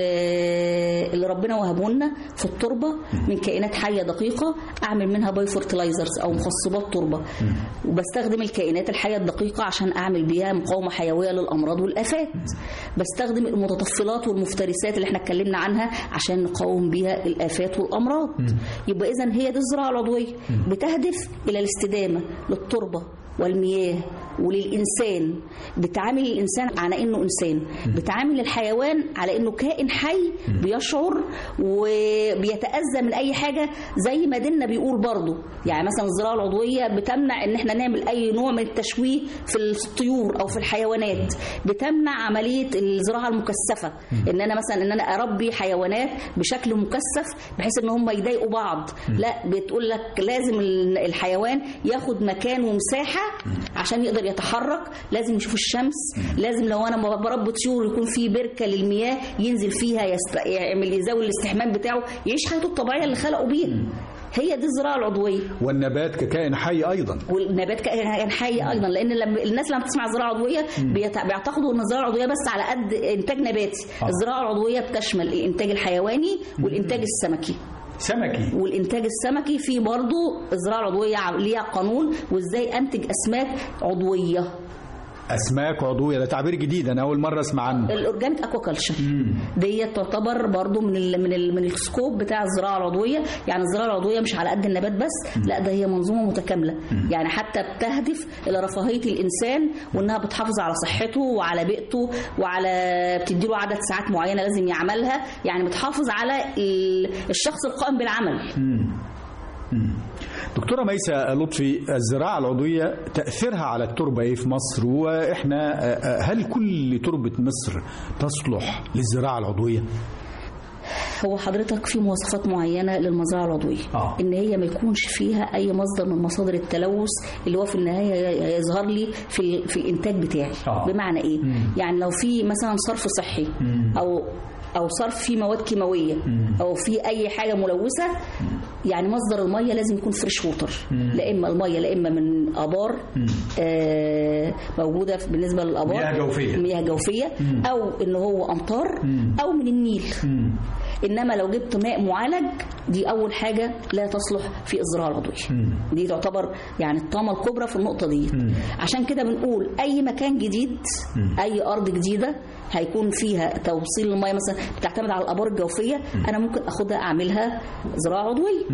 ال- اللي ربنا وهبه لنا في التربة من كائنات حية دقيقة أعمل منها باي فورتلايزرز أو مخصبات تربة وبستخدم الكائنات الحية الدقيقة عشان أعمل بيها مقاومة حيوية للأمراض والآفات بستخدم المتطفلات والمفترسات اللي احنا اتكلمنا عنها عشان نقاوم بيها الآفات والأمراض يبقى إذا هي دي الزراعة العضوية بتهدف إلى الاستدامة للتربة والمياه وللإنسان بتعامل الإنسان على إنه إنسان بتعامل الحيوان على إنه كائن حي بيشعر وبيتأذى من أي حاجة زي ما ديننا بيقول برضه يعني مثلا الزراعة العضوية بتمنع إن إحنا نعمل أي نوع من التشويه في الطيور أو في الحيوانات بتمنع عملية الزراعة المكثفة إن أنا مثلا إن أنا أربي حيوانات بشكل مكثف بحيث إن هم يضايقوا بعض لا بتقول لك لازم الحيوان ياخد مكان ومساحة عشان يقدر يتحرك لازم يشوف الشمس لازم لو انا بربي طيور يكون في بركه للمياه ينزل فيها يست... يعمل يزاول الاستحمام بتاعه يعيش حياته الطبيعيه اللي خلقوا بيها هي دي الزراعه العضويه والنبات ككائن حي أيضا والنبات كائن حي ايضا لان لما الناس لما بتسمع الزراعه العضويه بيت- بيعتقدوا ان الزراعه العضويه بس على قد انتاج نباتي آه. الزراعه العضويه بتشمل الانتاج الحيواني والانتاج السمكي سمكي والانتاج السمكي في برضه الزراعه العضويه ليها قانون وازاي انتج اسماك عضويه أسماك عضوية ده تعبير جديد أنا أول مرة أسمع عنه الاورجانيك اكواكلتشر ديت تعتبر برضو من ال من ال من السكوب بتاع الزراعه العضويه يعني الزراعه العضويه مش على قد النبات بس لا ده هي منظومه متكامله يعني حتى بتهدف الى رفاهيه الانسان وانها بتحافظ على صحته وعلى بيئته وعلى بتديله عدد ساعات معينه لازم يعملها يعني بتحافظ على ال- الشخص القائم بالعمل دكتورة ميسة لطفي الزراعة العضوية تأثيرها على التربة إيه في مصر وإحنا هل كل تربة مصر تصلح للزراعة العضوية؟ هو حضرتك في مواصفات معينه للمزرعه العضويه آه. ان هي ما يكونش فيها اي مصدر من مصادر التلوث اللي هو في النهايه يظهر لي في ال- في الانتاج بتاعي آه. بمعنى ايه يعني لو في مثلا صرف صحي او او صرف فيه مواد كيماويه او في اي حاجه ملوثه يعني مصدر الميه لازم يكون فريش ووتر لا اما الميه لا اما من ابار آه موجوده في- بالنسبه للابار مياه جوفية. مياه جوفيه او ان هو امطار او من النيل انما لو جبت ماء معالج دي اول حاجه لا تصلح في الزراعه العضويه دي تعتبر يعني الطامه الكبرى في النقطه دي عشان كده بنقول اي مكان جديد اي ارض جديده هيكون فيها توصيل الميه مثلا بتعتمد على الابار الجوفيه انا ممكن اخدها اعملها زراعه عضويه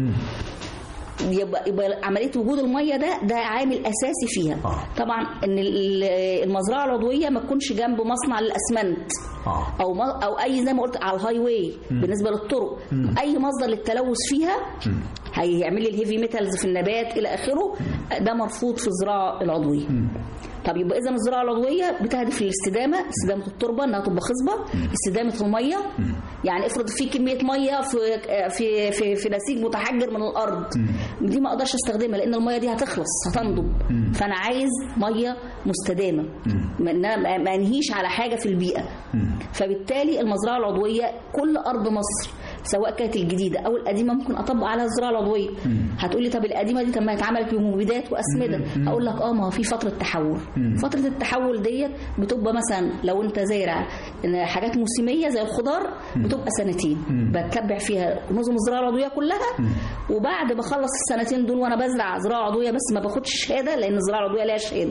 يبقى, يبقى عمليه وجود الميه ده ده عامل اساسي فيها آه. طبعا ان ال- المزرعه العضويه ما تكونش جنب مصنع الاسمنت آه. او ما او اي زي ما قلت على الهاي واي بالنسبه للطرق اي مصدر للتلوث فيها هيعمل لي الهيفي ميتالز في النبات الى اخره ده مرفوض في الزراعه العضويه طب يبقى اذا الزراعه العضويه بتهدف للاستدامه استدامه التربه انها تبقى خصبه استدامه الميه يعني افرض في كميه ميه في في في, في نسيج متحجر من الارض دي ما اقدرش استخدمها لان الميه دي هتخلص هتنضب فانا عايز ميه مستدامه ما إنها- ما انهيش على حاجه في البيئه فبالتالي المزرعه العضويه كل ارض مصر سواء كانت الجديده او القديمه ممكن اطبق عليها الزراعه العضويه هتقولي طب القديمه دي طب ما هي اتعملت بمبيدات واسمده هقول لك اه ما هو في فتره تحول فتره التحول ديت بتبقى مثلا لو انت زارع إن حاجات موسميه زي الخضار بتبقى سنتين بتبع فيها نظم الزراعه العضويه كلها وبعد ما اخلص السنتين دول وانا بزرع زراعه عضويه بس ما باخدش شهاده لان الزراعه العضويه ليها شهاده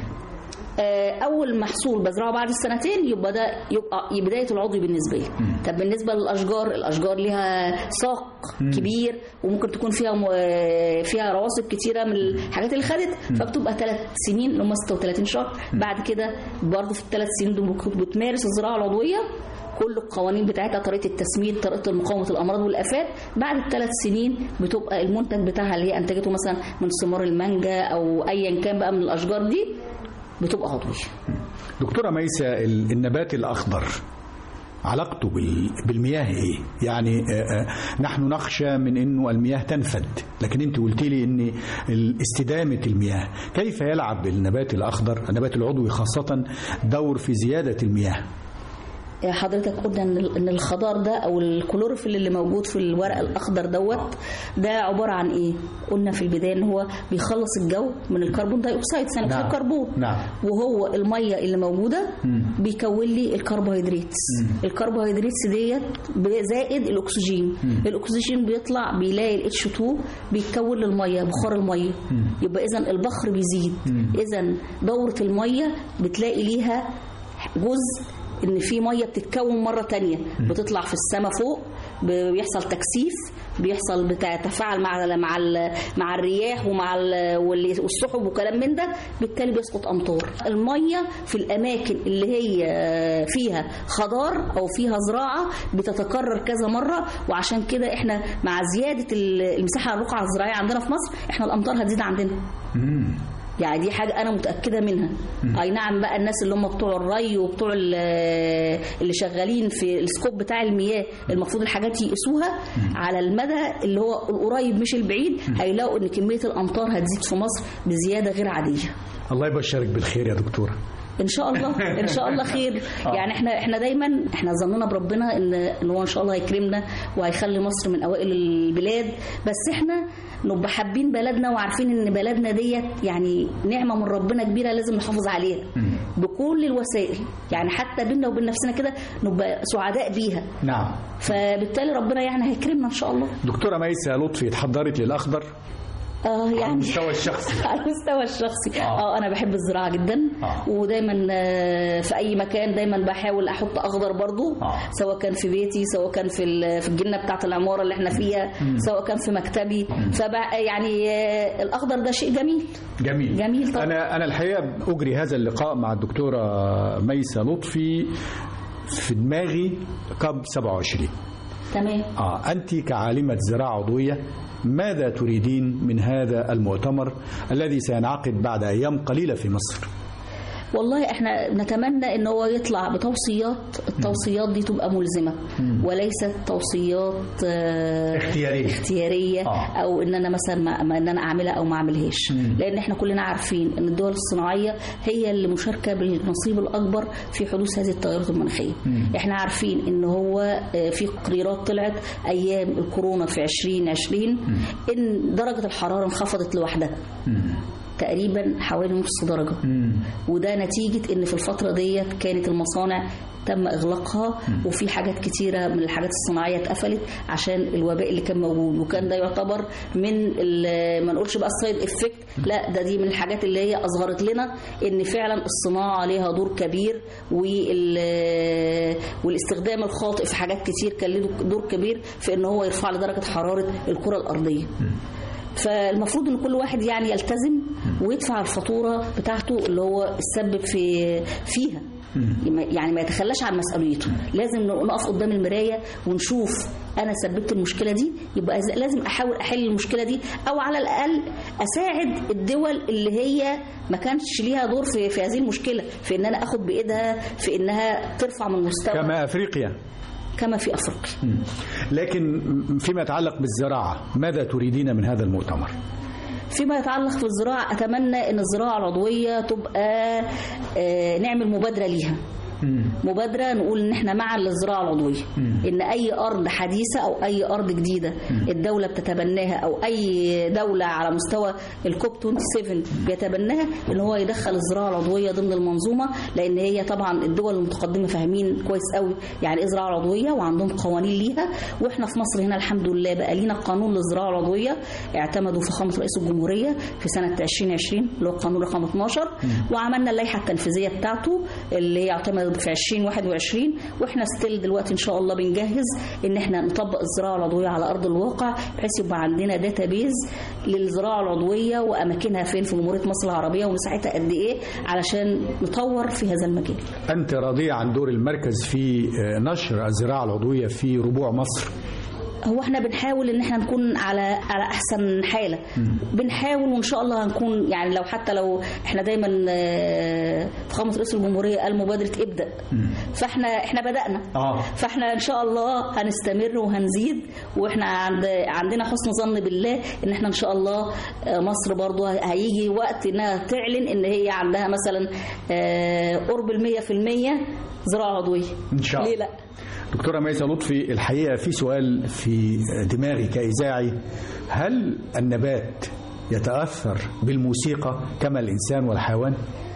آه، اول محصول بزرعه بعد السنتين يبقى ده يبقى بدايه العضوي بالنسبه لي طب بالنسبه للاشجار الاشجار ليها ساق كبير وممكن تكون فيها م- آه، فيها رواسب كتيره من الحاجات اللي خدت فبتبقى ثلاث سنين اللي هم 36 شهر بعد كده برضه في الثلاث سنين دول بت- بتمارس الزراعه العضويه كل القوانين بتاعتها طريقه التسميد طريقه مقاومه الامراض والافات بعد الثلاث سنين بتبقى المنتج بتاعها اللي هي انتجته مثلا من ثمار المانجا او ايا كان بقى من الاشجار دي بتبقى عضويه دكتورة ميسة ال- النبات الأخضر علاقته بال- بالمياه ايه؟ يعني آه، آه، نحن نخشى من انه المياه تنفد، لكن انت قلت لي ان ال- استدامه المياه، كيف يلعب النبات الاخضر، النبات العضوي خاصه دور في زياده المياه؟ حضرتك قلنا ان ان الخضار ده او الكلوروفيل اللي موجود في الورق الاخضر دوت ده عباره عن ايه؟ قلنا في البدايه ان هو بيخلص الجو من الكربون داي اكسيد ثاني اكسيد نعم. الكربون نعم. وهو الميه اللي موجوده بيكون لي الكربوهيدرات الكربوهيدرات ديت زائد الاكسجين الاكسجين بيطلع بيلاقي الاتش 2 بيتكون للميه بخار الميه يبقى اذا البخر بيزيد اذا دوره الميه بتلاقي ليها جزء ان في ميه بتتكون مره تانية بتطلع في السماء فوق بيحصل تكثيف بيحصل بتتفاعل مع مع ال- مع الرياح ومع ال- واللي- والسحب وكلام من ده بالتالي بيسقط امطار الميه في الاماكن اللي هي فيها خضار او فيها زراعه بتتكرر كذا مره وعشان كده احنا مع زياده ال- المساحه الرقعه الزراعيه عندنا في مصر احنا الامطار هتزيد عندنا يعني دي حاجة أنا متأكدة منها أي نعم بقى الناس اللي هم بتوع الري وبتوع ال- اللي شغالين في السكوب بتاع المياه المفروض الحاجات يقيسوها على المدى اللي هو القريب مش البعيد هيلاقوا إن كمية الأمطار هتزيد في مصر بزيادة غير عادية الله يبشرك بالخير يا دكتوره. ان شاء الله ان شاء الله خير يعني احنا احنا دايما احنا ظننا بربنا ان ان هو ان شاء الله هيكرمنا وهيخلي مصر من اوائل البلاد بس احنا نبقى حابين بلدنا وعارفين ان بلدنا ديت يعني نعمه من ربنا كبيره لازم نحافظ عليها بكل الوسائل يعني حتى بينا وبين نفسنا كده نبقى سعداء بيها نعم. فبالتالي ربنا يعني هيكرمنا ان شاء الله دكتوره ميسة لطفي اتحضرت للاخضر اه على يعني المستوى الشخصي. على المستوى الشخصي آه. اه انا بحب الزراعه جدا آه. ودايما آه، في اي مكان دايما بحاول احط اخضر برضو آه. سواء كان في بيتي سواء كان في ال- في الجنه بتاعه العماره اللي احنا فيها سواء كان في مكتبي فبقى يعني آه، الاخضر ده شيء جميل جميل جميل طبعا. انا انا الحقيقه اجري هذا اللقاء مع الدكتوره ميسة لطفي في دماغي كاب 27 تمام اه انت كعالمه زراعه عضويه ماذا تريدين من هذا المؤتمر الذي سينعقد بعد أيام قليلة في مصر والله احنا نتمنى ان هو يطلع بتوصيات التوصيات دي تبقى ملزمه وليست توصيات آه، اختيارية. اختياريه آه. او ان انا مثلا ما ما- ان انا اعملها او ما اعملهاش لان احنا كلنا عارفين ان الدول الصناعيه هي اللي مشاركه بالنصيب الاكبر في حدوث هذه التغيرات المناخيه احنا عارفين ان هو آه، في تقريرات طلعت ايام الكورونا في 2020 ان درجه الحراره انخفضت لوحدها تقريبا حوالي نص درجة وده نتيجة ان في الفترة ديت كانت المصانع تم اغلاقها وفي حاجات كتيرة من الحاجات الصناعية اتقفلت عشان الوباء اللي كان موجود وكان ده يعتبر من ال- ما نقولش بقى السايد افكت لا ده دي من الحاجات اللي هي اظهرت لنا ان فعلا الصناعة ليها دور كبير وال- والاستخدام الخاطئ في حاجات كتير كان له دور كبير في ان هو يرفع لدرجة حرارة الكرة الارضية فالمفروض ان كل واحد يعني يلتزم ويدفع الفاتوره بتاعته اللي هو السبب في فيها يعني ما يتخلاش عن مسؤوليته لازم نقف قدام المرايه ونشوف انا سببت المشكله دي يبقى إذا- لازم احاول احل المشكله دي او على الاقل اساعد الدول اللي هي ما كانش ليها دور في, في هذه المشكله في ان انا اخد بايدها في انها ترفع من مستوى كما, كما أفريقيا كما في افريقيا لكن فيما يتعلق بالزراعة ماذا تريدين من هذا المؤتمر فيما يتعلق في الزراعة أتمنى أن الزراعة العضوية تبقى آه، نعمل مبادرة ليها مبادرة نقول ان احنا مع الزراعة العضوية ان اي ارض حديثة او اي ارض جديدة الدولة بتتبناها او اي دولة على مستوى الكوب 27 بيتبناها ان هو يدخل الزراعة العضوية ضمن المنظومة لان هي طبعا الدول المتقدمة فاهمين كويس قوي يعني ايه زراعة عضوية وعندهم قوانين ليها واحنا في مصر هنا الحمد لله بقى لينا قانون للزراعة العضوية اعتمدوا فخامة رئيس الجمهورية في سنة 2020 اللي هو القانون رقم 12 وعملنا اللائحة التنفيذية بتاعته اللي هي اعتمدت في 2021 واحنا ستيل دلوقتي ان شاء الله بنجهز ان احنا نطبق الزراعة العضوية على ارض الواقع بحيث يبقى عندنا داتابيز للزراعة العضوية واماكنها فين في جمهورية مصر العربية ومساحتها قد ايه علشان نطور في هذا المجال أنت راضية عن دور المركز في آه، نشر الزراعة العضوية في ربوع مصر هو احنا بنحاول ان احنا نكون على على احسن حاله بنحاول وان شاء الله هنكون يعني لو حتى لو احنا دايما آه، فخامه رئيس الجمهوريه قال مبادره ابدا فاحنا احنا بدانا آه. فاحنا ان شاء الله هنستمر وهنزيد واحنا عند عندنا حسن ظن بالله ان احنا ان شاء الله آه، مصر برضو هيجي وقت انها تعلن ان هي عندها مثلا آه، قرب ال 100% زراعه عضويه إن شاء الله. ليه لا دكتورة ميسة لطفي الحقيقة في سؤال في دماغي كإذاعي هل النبات يتأثر بالموسيقى كما الإنسان والحيوان؟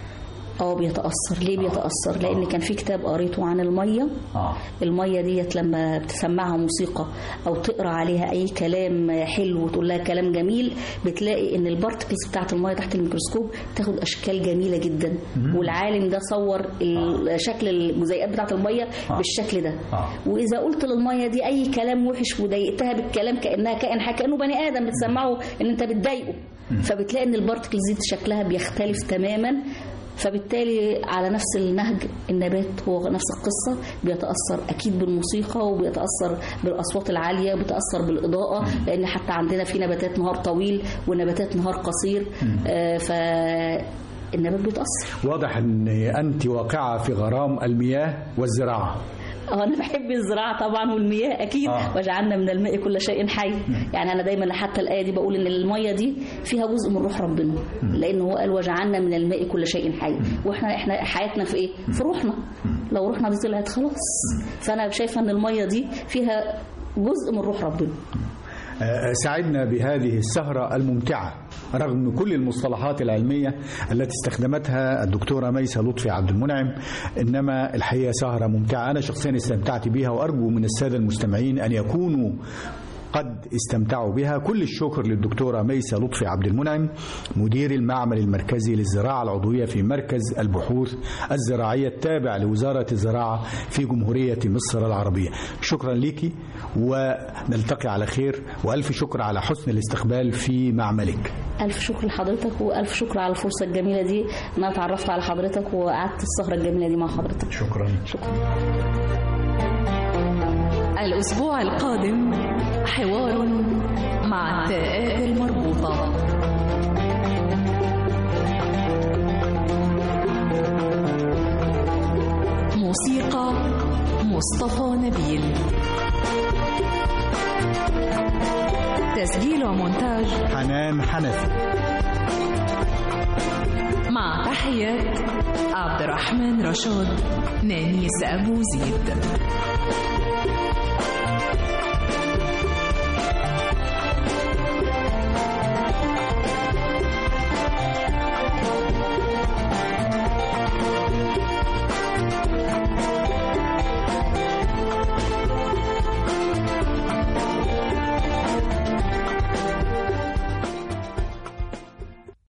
اه بيتأثر ليه بيتأثر لأن كان في كتاب قريته عن المية آه. المية ديت لما بتسمعها موسيقى أو تقرأ عليها أي كلام حلو وتقول لها كلام جميل بتلاقي إن البارتكلز بتاعت المية تحت الميكروسكوب تاخد أشكال جميلة جدا والعالم ده صور ال- شكل الجزيئات بتاعت المية بالشكل ده آه. وإذا قلت للمية دي أي كلام وحش وضايقتها بالكلام كأنها كائن حي كأنه بني آدم بتسمعه إن أنت بتضايقه فبتلاقي إن البارتكلز دي شكلها بيختلف تماما فبالتالي على نفس النهج النبات هو نفس القصة بيتأثر أكيد بالموسيقى وبيتأثر بالأصوات العالية وبيتأثر بالإضاءة لأن حتى عندنا في نباتات نهار طويل ونباتات نهار قصير آه، فالنبات بيتأثر واضح أن أنت واقعة في غرام المياه والزراعة اه انا بحب الزراعه طبعا والمياه اكيد آه. وجعلنا من الماء كل شيء حي يعني انا دايما حتى الايه دي بقول ان الميه دي فيها جزء من روح ربنا لان هو قال وجعلنا من الماء كل شيء حي واحنا احنا حياتنا في ايه في روحنا لو روحنا دي طلعت خلاص فانا شايفه ان الميه دي فيها جزء من روح ربنا آه، سعدنا بهذه السهرة الممتعة رغم كل المصطلحات العلمية التي استخدمتها الدكتورة ميسة لطفي عبد المنعم إنما الحقيقة سهرة ممتعة أنا شخصيا استمتعت بها وأرجو من السادة المستمعين أن يكونوا قد استمتعوا بها كل الشكر للدكتورة ميسة لطفي عبد المنعم مدير المعمل المركزي للزراعة العضوية في مركز البحوث الزراعية التابع لوزارة الزراعة في جمهورية مصر العربية شكرا لك ونلتقي على خير وألف شكر على حسن الاستقبال في معملك الف شكر لحضرتك والف شكر على الفرصه الجميله دي ان انا اتعرفت على حضرتك وقعدت السهره الجميله دي مع حضرتك شكرا شكرا الأسبوع القادم حوار مع مع التاءات المربوطة موسيقى مصطفى نبيل تسجيل ومونتاج حنان حنفي مع تحيات عبد الرحمن رشاد نانيس أبو زيد